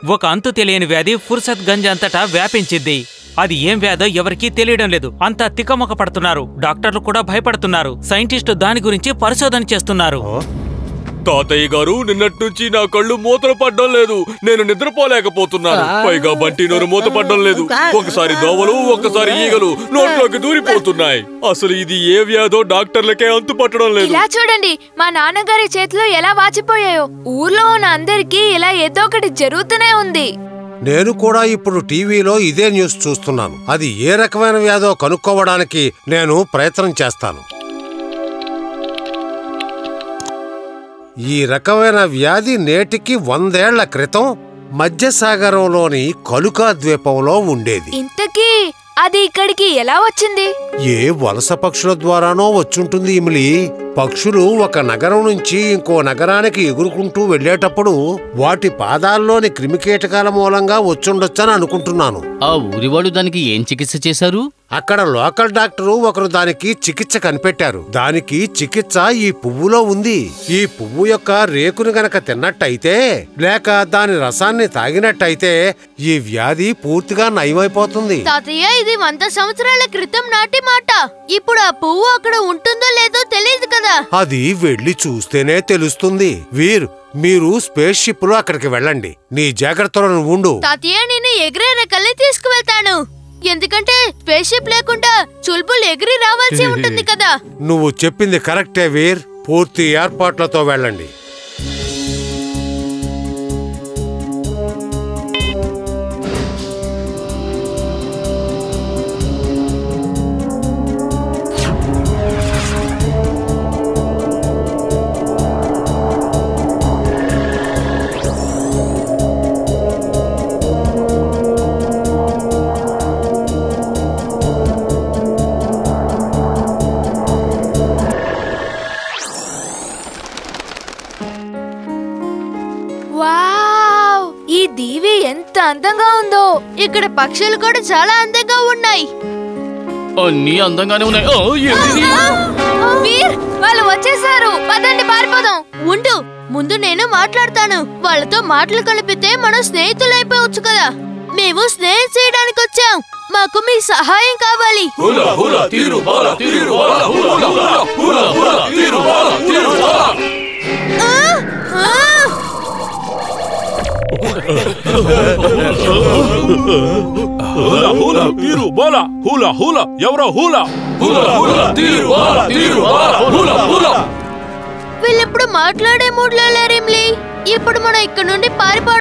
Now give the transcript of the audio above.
ఒక అంతు తెలియని వ్యాధి ఫుర్సత్ గంజ్ అంతటా వ్యాపించింది అది ఏం వ్యాధో ఎవరికీ తెలియడం లేదు అంతా తికమక పడుతున్నారు డాక్టర్లు కూడా భయపడుతున్నారు సైంటిస్టు దాని గురించి పరిశోధన చేస్తున్నారు తాతయ్య గారు నిన్నటి నుంచి నా కళ్ళు మూతలు పడ్డం లేదు నేను నిద్రపోలేకపోతున్నాను పైగా బంటి నోరు మూత పడ్డం లేదు ఒకసారి దోవలు ఒకసారి ఈగలు నోట్లోకి దూరిపోతున్నాయి అసలు ఇది ఏ వ్యాధో డాక్టర్లకే అంతు పట్టడం లేదు ఇలా చూడండి మా నాన్నగారి చేతిలో ఎలా వాచిపోయాయో ఊర్లో ఉన్న అందరికీ ఇలా ఏదో ఒకటి జరుగుతూనే ఉంది నేను కూడా ఇప్పుడు టీవీలో ఇదే న్యూస్ చూస్తున్నాను అది ఏ రకమైన వ్యాధో కనుక్కోవడానికి నేను ప్రయత్నం చేస్తాను ఈ రకమైన వ్యాధి నేటికి వందేళ్ల క్రితం మధ్యసాగరంలోని కలుకా ద్వీపంలో ఉండేది ఇంతకీ అది ఇక్కడికి ఎలా వచ్చింది ఏ వలస పక్షుల ద్వారానో వచ్చుంటుంది ఇమిలి పక్షులు ఒక నగరం నుంచి ఇంకో నగరానికి ఎగురుకుంటూ వెళ్ళేటప్పుడు వాటి పాదాల్లోని క్రిమికీటకాల మూలంగా వచ్చుండొచ్చని అనుకుంటున్నాను ఆ ఊరివాడు దానికి ఏం చికిత్స చేశారు అక్కడ లోకల్ డాక్టరు ఒకరు దానికి చికిత్స కనిపెట్టారు దానికి చికిత్స ఈ పువ్వులో ఉంది ఈ పువ్వు యొక్క రేకును గనక తిన్నట్టయితే లేక దాని రసాన్ని తాగినట్టయితే ఈ వ్యాధి పూర్తిగా నయమైపోతుంది తాతయ్య ఇది వంద సంవత్సరాల క్రితం నాటి మాట ఇప్పుడు ఆ పువ్వు అక్కడ ఉంటుందో లేదో తెలియదు కదా అది వెళ్ళి చూస్తేనే తెలుస్తుంది వీర్ మీరు స్పేస్ షిప్ లో అక్కడికి వెళ్ళండి నీ జాగ్రత్తలను ఉండు తాతయ్య నేను ఎగిరే రెక్కల్ని తీసుకువెళ్తాను ఎందుకంటే స్పేస్ షిప్ లేకుండా చుల్బుల్ ఎగిరి రావాల్సి ఉంటుంది కదా నువ్వు చెప్పింది కరెక్టే వీర్ పూర్తి ఏర్పాట్లతో వెళ్ళండి వావ్ ఈ దీవి ఎంత అందంగా ఉందో ఇక్కడ పక్షులు కూడా చాలా అందంగా ఉన్నాయి అన్నీ అందంగానే ఉన్నాయి ఓ, ఏంటిది? వీర్ వాళ్ళు వచ్చేసారు పదండి పారిపోదాం ఉండు ముందు నేను మాట్లాడతాను వాళ్ళతో మాటలు కలిపితే మనం స్నేహితులైపోవచ్చు కదా మేము స్నేహం చేయడానికి వచ్చాం మాకు మీ సహాయం కావాలి ఆ! ఆ! హూలా హూలా తీరు బోలా హూలా హూలా ఎవరో హూలా హూలా హూలా తీరు బోలా తీరు హూలా హూలా వీళ్ళిప్పుడు మాట్లాడే మూడ్లో లేరేంలే ఇప్పుడు మనం ఇక్కడ నుండి పారిపో